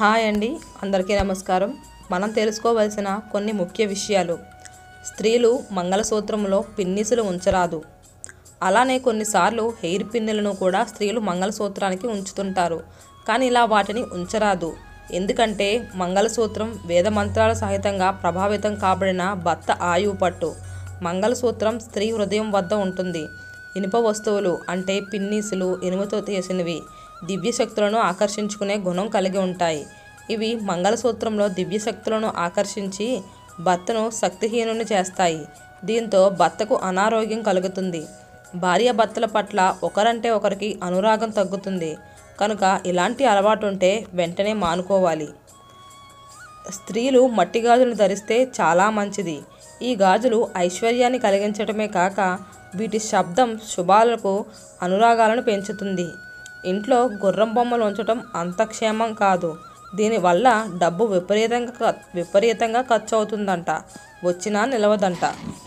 hi అండి అందరికీ నమస్కారం మనం తెలుసుకోవలసిన కొన్ని ముఖ్య విషయాలు స్త్రీలు మంగళసూత్రంలో పిన్నిసులు ఉంచరాదు అలానే కొన్నిసార్లు హెయిర్ పిన్నులను కూడా స్త్రీలు మంగళసూత్రానికి ఉంచుతుంటారు కానీ ఇలా వాటిని ఉంచరాదు ఎందుకంటే మంగళసూత్రం వేద మంత్రాల సహితంగా ప్రభావితం కాబడిన భర్త ఆయువు పట్టు మంగళసూత్రం స్త్రీ హృదయం వద్ద ఉంటుంది ఇనుప వస్తువులు అంటే పిన్నీసులు ఇనుముతో చేసినవి దివ్య శక్తులను ఆకర్షించుకునే గుణం కలిగి ఉంటాయి ఇవి మంగళసూత్రంలో దివ్య శక్తులను ఆకర్షించి భర్తను శక్తిహీనుని చేస్తాయి దీంతో భర్తకు అనారోగ్యం కలుగుతుంది భార్యాభర్తల పట్ల ఒకరంటే ఒకరికి అనురాగం తగ్గుతుంది కనుక ఇలాంటి అలవాటు ఉంటే వెంటనే మానుకోవాలి స్త్రీలు మట్టి గాజులను ధరిస్తే చాలా మంచిది ఈ గాజులు ఐశ్వర్యాన్ని కలిగించడమే కాక వీటి శబ్దం శుభాలకు అనురాగాలను పెంచుతుంది ఇంట్లో గుర్రం బొమ్మలు ఉంచడం అంత క్షేమం కాదు దీనివల్ల డబ్బు విపరీతంగా ఖ- విపరీతంగా ఖర్చు అవుతుందంట వచ్చినా నిలవదంట